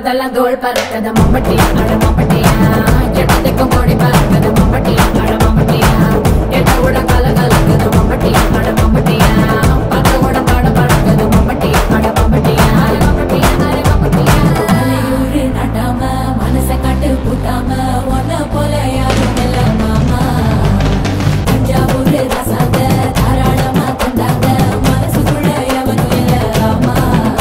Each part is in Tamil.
தொட்டதெல்லாம் தோல் பறக்குது மம்பட்டியா அட மம்பட்டியா எட்டத்துக்கும் கோடி பறக்குது மம்பட்டியா அட மம்பட்டியா எட்ட விட கல கலக்குது மம்பட்டியா அட மம்பட்டியா பத்த விட பட பறக்குது மம்பட்டியா அட மம்பட்டியா அட மம்பட்டியா அட மம்பட்டியா அலையூரு நட்டாம மனச கட்டு பூட்டாம ஒன்ன போல யாரும் இல்ல மாமா தஞ்சாவூர் ரசாந்த தாராளமா தந்தாங்க மனசுக்குள்ள எவனும் இல்ல ஆமா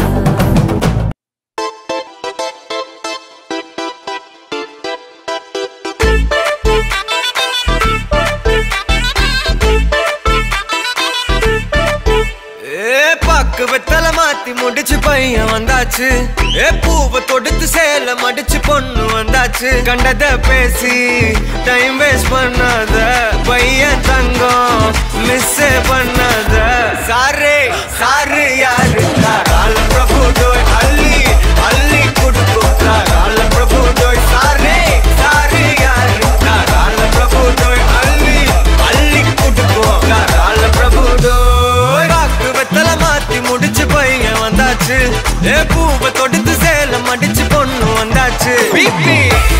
ஏ பாக்கு வெத்தல மாத்தி முடிச்சு பையன் வந்தாச்சு ஏ பூவை தொடுத்து சேல மடிச்சு பொண்ணு வந்தாச்சு கண்டத பேசி டைம் வேஸ்ட் பண்ணாத பையன் தங்கம் மிஸ் பண்ணாத சாரே சாரு யாரு கால பிரபு டோய் அள்ளி அள்ளி குடுக்கும் கால பிரபு டோய் சாரே சாரு யாரு கால பிரபு டோய் அள்ளி அள்ளி குடுக்கும் கால பிரபு டோய் பாக்கு வெத்தல மாத்தி முடிச்சு பையன் வந்தாச்சு ஏ பூவை தொடுத்து சேல மடிச்சு பொண்ணு வந்தாச்சு பிபி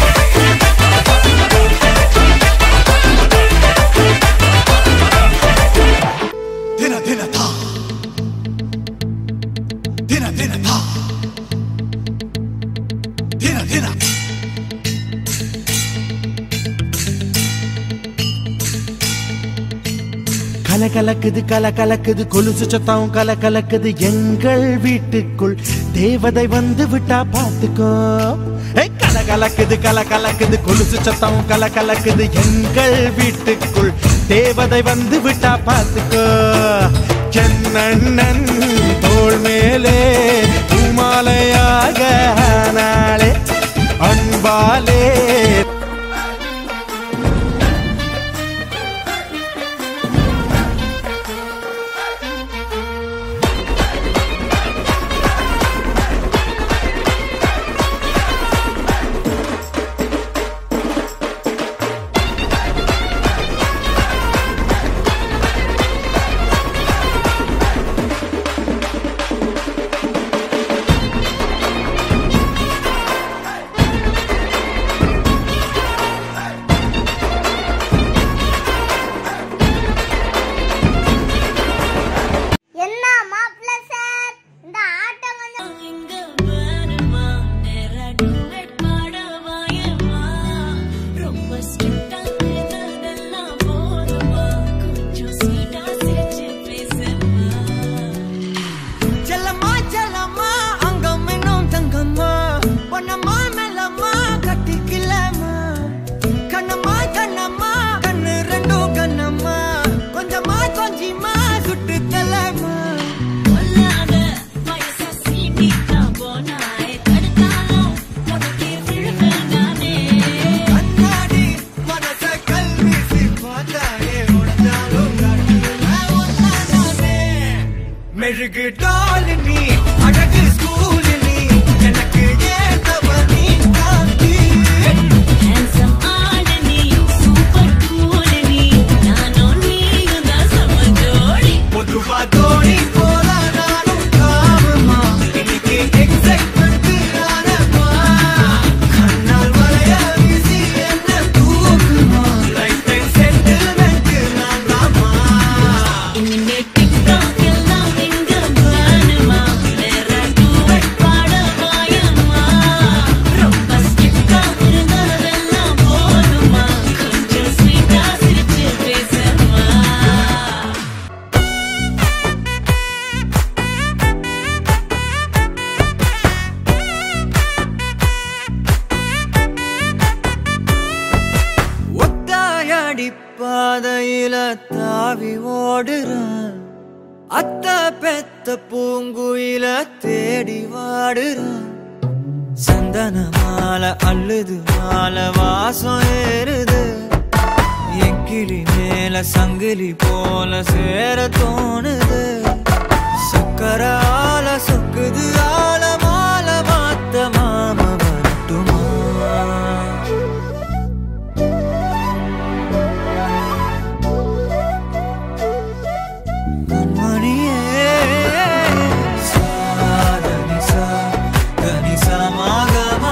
ದಿನ ದಿನ ಥಾ ದಿನ ದಿನ ಥಾ ದಿನ ದಿನ கல கலக்குது கல கலக்குது கொலுசு சத்தம் கல கலக்குது எங்கள் வீட்டுக்குள் தேவதை வந்து விட்டா பாத்துக்கோ ஏய், கல கலக்குது கல கலக்குது கொலுசு சத்தம் கல கலக்குது எங்கள் வீட்டுக்குள் தேவதை வந்து விட்டா பாத்துக்கோ சென்னண்ணன் தோள் மேலே பூமாலையாக நாளே அன்பாலே என்ன மாப்பிள்ள சார் இந்த ஆட்டம் கொஞ்சம் செல்லம்மா செல்லம்மா அங்கம் இன்னும் தங்கம்மா பொன்னம்மா மெல்லம்மா கட்டிக்கலம்மா கண்ணம்மா கண்ணம்மா கண்ணு ரெண்டும் கண்ணம்மா கொஞ்சமா கொஞ்சிமா சுட்டு தலம்மா கண்ணாடி மனச கல்வி பார்த்தாயே உடஞ்சாலும் ஒன்னானே மெழுகு டால் நீ அழகு ஸ்கூல் நீ எனக்கு ஏத்தவ நீ காந்தி பொதுவா தோணி போல நானும் காமமா இன்னைக்கு எக்ஸைட்மெண்ட் ஆனமா கண்ணால் வளைய வீசி என்ன தூக்குமா லைஃப் டைம் செட்டில்மெண்ட் நான் தாமா ஒத்தாயடி பாதையில தாவி ஓடுறான் அத்த பெத்த பூங்குயில தேடி வாடுறான் சந்தன மாலை அள்ளுது மாலை வாசம் ஏறுது என் கிளி மேல சங்கிலி போல சேர தோணுது சக்கர ஆல சொக்குது ஆல மால மாத்த மாம வரட்டுமா கண்மணியே சாதனி சா கனி சமாக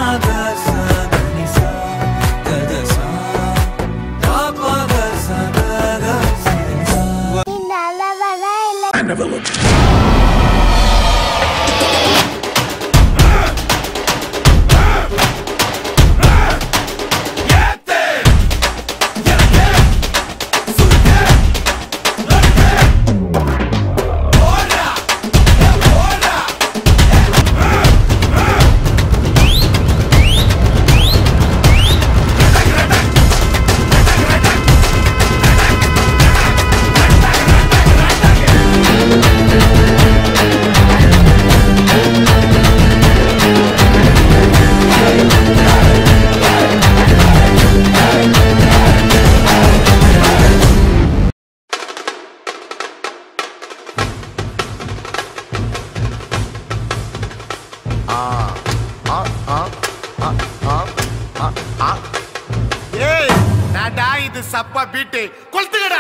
ஏடா இது சப்பா பீட்டு கொளுத்துக்கடா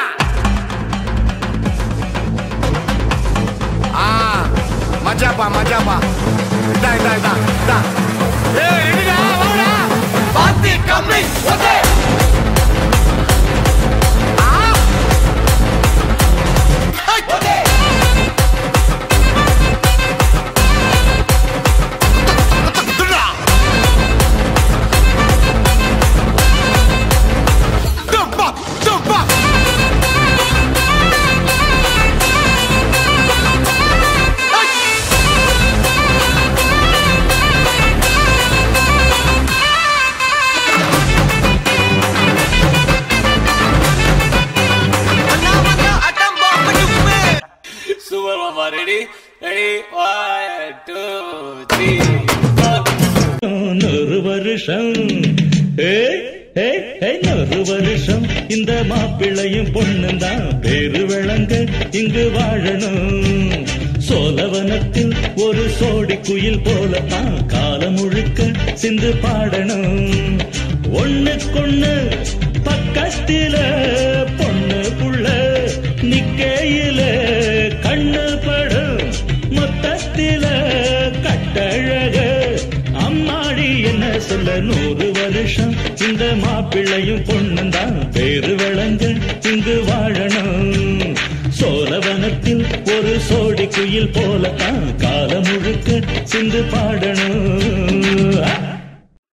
ஆ மஜாப்பா மஜாப்பா இதா இதா இதா இதா ஏய் ரெடிடா வாடா பாத்தி கம்மி ஓகே ஆ okay Dump up! Dump up! Super Mama, ready? Ready? One, two, three, four. நூறு வருஷம் ஏய், ஏய், ஏய், நூறு வருஷம் இந்த மாப்பிள்ளையும் பொண்ணும் தான் பேரு விளங்க இங்கு வாழணும் சோழவனத்தில் ஒரு சோடி குயில் போலத்தான் காலம் முழுக்க சிந்து பாடணும் ஒண்ணுக்கொண்ணு பக்கத்தில பொண்ணு புள்ள நிக்கையில கண்ணு படும் மொத்தத்தில கட்டழக அம்மாடி என்ன சொல்ல நூறு வருஷம் இந்த மாப்பிள்ளையும் பொண்ணுந்தான் பேரு விளங்க இங்கு வாழணும் சோழவனத்தில் ஒரு சோடி குயில் போலத்தான் காலம் முழுக்க சிந்து பாடணும்